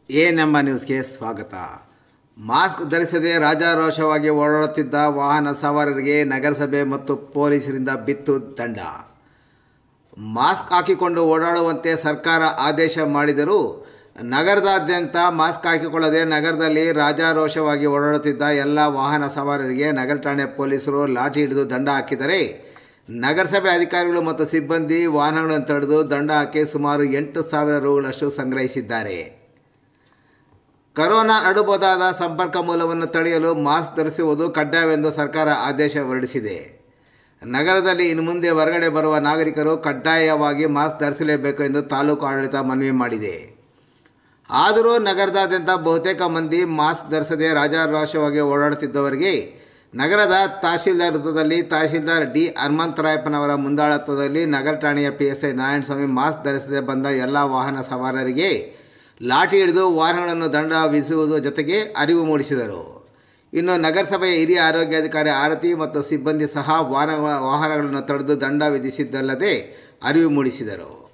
A ನಮ್ಮ ನ್ಯೂಸ್ಗೆ ಸ್ವಾಗತ ಮಾಸ್ಕ್ ಧರಿಸದೆ ರಾಜಾರೋಷವಾಗಿ ಓಡಾಡುತ್ತಿದ್ದ ವಾಹನ ಸವಾರರಿಗೆ ನಗರಸಭೆ ಮತ್ತು ಪೊಲೀಸರಿಂದ ಬಿತ್ತು ದಂಡ ಮಾಸ್ಕ್ ಹಾಕಿಕೊಂಡು ಓಡಾಡುವಂತೆ ಸರ್ಕಾರ ಆದೇಶ ಮಾಡಿದರೂ ನಗರದಾದ್ಯಂತ ಮಾಸ್ಕ್ ಹಾಕಿಕೊಳ್ಳದೆ ನಗರದಲ್ಲಿ ರಾಜಾರೋಷವಾಗಿ ಓಡಾಡುತ್ತಿದ್ದ ಎಲ್ಲ ವಾಹನ ಸವಾರರಿಗೆ ನಗರ ಠಾಣೆ ಪೊಲೀಸರು ಲಾಠಿ ಹಿಡಿದು ದಂಡ ಹಾಕಿದರೆ ನಗರಸಭೆ ಅಧಿಕಾರಿಗಳು ಮತ್ತು ಸಿಬ್ಬಂದಿ ವಾಹನಗಳನ್ನು ತಡೆದು ದಂಡ ಹಾಕಿ ಸುಮಾರು ಎಂಟು ಸಾವಿರ ರುಗಳಷ್ಟು ಸಂಗ್ರಹಿಸಿದ್ದಾರೆ ಕರೋನಾ ಹರಡಬಹುದಾದ ಸಂಪರ್ಕ ಮೂಲವನ್ನು ತಡೆಯಲು ಮಾಸ್ಕ್ ಧರಿಸುವುದು ಕಡ್ಡಾಯವೆಂದು ಸರ್ಕಾರ ಆದೇಶ ಹೊರಡಿಸಿದೆ ನಗರದಲ್ಲಿ ಇನ್ನು ಮುಂದೆ ಹೊರಗಡೆ ಬರುವ ನಾಗರಿಕರು ಕಡ್ಡಾಯವಾಗಿ ಮಾಸ್ಕ್ ಧರಿಸಲೇಬೇಕು ಎಂದು ತಾಲೂಕು ಆಡಳಿತ ಮನವಿ ಮಾಡಿದೆ ಆದರೂ ನಗರದಾದ್ಯಂತ ಬಹುತೇಕ ಮಂದಿ ಮಾಸ್ಕ್ ಧರಿಸದೆ ರಾಜಾರೋಷವಾಗಿ ಓಡಾಡುತ್ತಿದ್ದವರಿಗೆ ನಗರದ ತಹಶೀಲ್ದಾರ್ ವೃತ್ತದಲ್ಲಿ ತಹಶೀಲ್ದಾರ್ ಡಿ ಹನುಮಂತರಾಯಪ್ಪನವರ ಮುಂದಾಳತ್ವದಲ್ಲಿ ನಗರ ಠಾಣೆಯ P S I Narayanaswamy mask ಧರಿಸದೆ ಬಂದ ಎಲ್ಲ ವಾಹನ ಸವಾರರಿಗೆ ಲಾಠಿ ಹಿಡಿದು ವಾಹನಗಳನ್ನು ದಂಡ ವಿಧಿಸುವುದು ಜೊತೆಗೆ ಅರಿವು ಮೂಡಿಸಿದರು ಇನ್ನು ನಗರಸಭೆಯ ಹಿರಿಯ ಆರೋಗ್ಯಾಧಿಕಾರಿ ಆರತಿ ಮತ್ತು ಸಿಬ್ಬಂದಿ ಸಹ ವಾಹನ ವಾಹನಗಳನ್ನು ತಡೆದು ದಂಡ ವಿಧಿಸಿದ್ದಲ್ಲದೆ ಅರಿವು ಮೂಡಿಸಿದರು